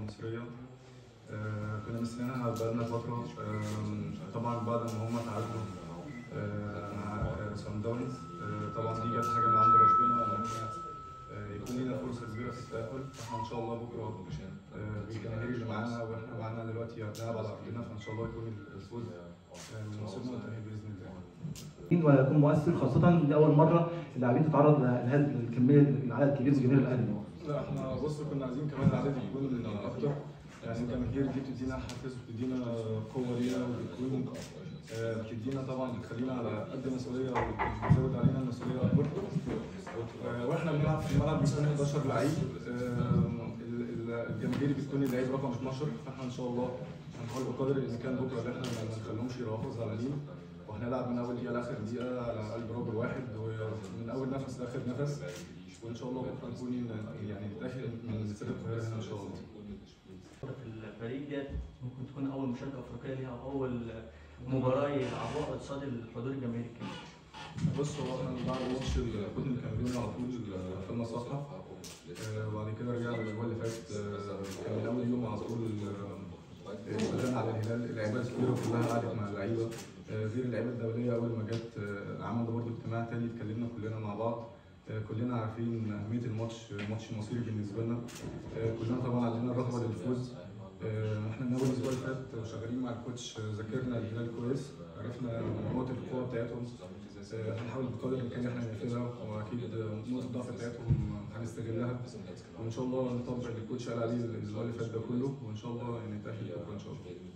المصريه آه، كنا مستنيينها بقالنا فتره آم، طبعا بعد ما هم تعادلوا آه، مع آه، سان داونز آه، طبعا دي جت حاجه من عند ربنا ان احنا آه، يكون لنا فرصه كبيره في التاهل فاحنا ان شاء الله بكره آه، بالجماهير اللي معانا واحنا معانا دلوقتي هنلعب على ارضنا فان شاء الله يكون الفوز آه، من نصيبنا والتاهل باذن الله. ويكون مؤثر خاصة إن دي أول مرة اللاعبين تتعرض لهذه الكمية العدد الكبير من جماهير الأهلي. لا احنا بص كنا عايزين كمان العدد يكون اكتر يعني الجماهير دي بتدينا حافز وبتدينا قوه لينا وبتكون آه، بتدينا طبعا بتخلينا على قد مسؤوليه وبتزود علينا المسؤوليه اكبر آه، واحنا بنلعب في الملعب بيكون 11 لعيب آه، ال- ال- الجماهير بتكون اللعيب رقم 12 فاحنا ان شاء الله هنحاول بقدر الامكان بكره ان احنا ما نخليهمش يراوغوا زعلانين وهنلعب من اول دقيقه لاخر دقيقه على قلب رجل واحد ومن اول نفس لاخر نفس وان شاء الله بكره نكون يعني نتاهل من استاد القاهره هنا ان شاء الله في الفريق ديت ممكن تكون اول مشاركه افريقيه ليها او اول مباراه يلعبوها قصاد الحضور الجماهيري الكبير بص هو احنا بعد ماتش الكوت الكاميروني على طول قفلنا الصفحه آه، وبعد كده رجعنا الاسبوع اللي فات آه، كان من اول يوم على طول آه، اشتغلنا على الهلال اللعيبه الكبيره كلها قعدت مع اللعيبه آه، غير اللعيبه الدوليه اول ما جت آه، عملنا برضه اجتماع تاني اتكلمنا كلنا مع بعض آه، كلنا عارفين اهميه الماتش ماتش مصيري بالنسبه لنا آه، كلنا طبعا عندنا الرغبه للفوز آه، احنا من اول الاسبوع اللي فات شغالين مع الكوتش آه، ذاكرنا الهلال كويس عرفنا نقاط القوه بتاعتهم آه، هنحاول بقدر الامكان احنا نقفلها واكيد آه، نقطه الضعف بتاعتهم هنستغلها وان شاء الله نطبق اللي الكوتش قال عليه الاسبوع اللي فات ده كله وان شاء الله نتاهل بكره ان شاء الله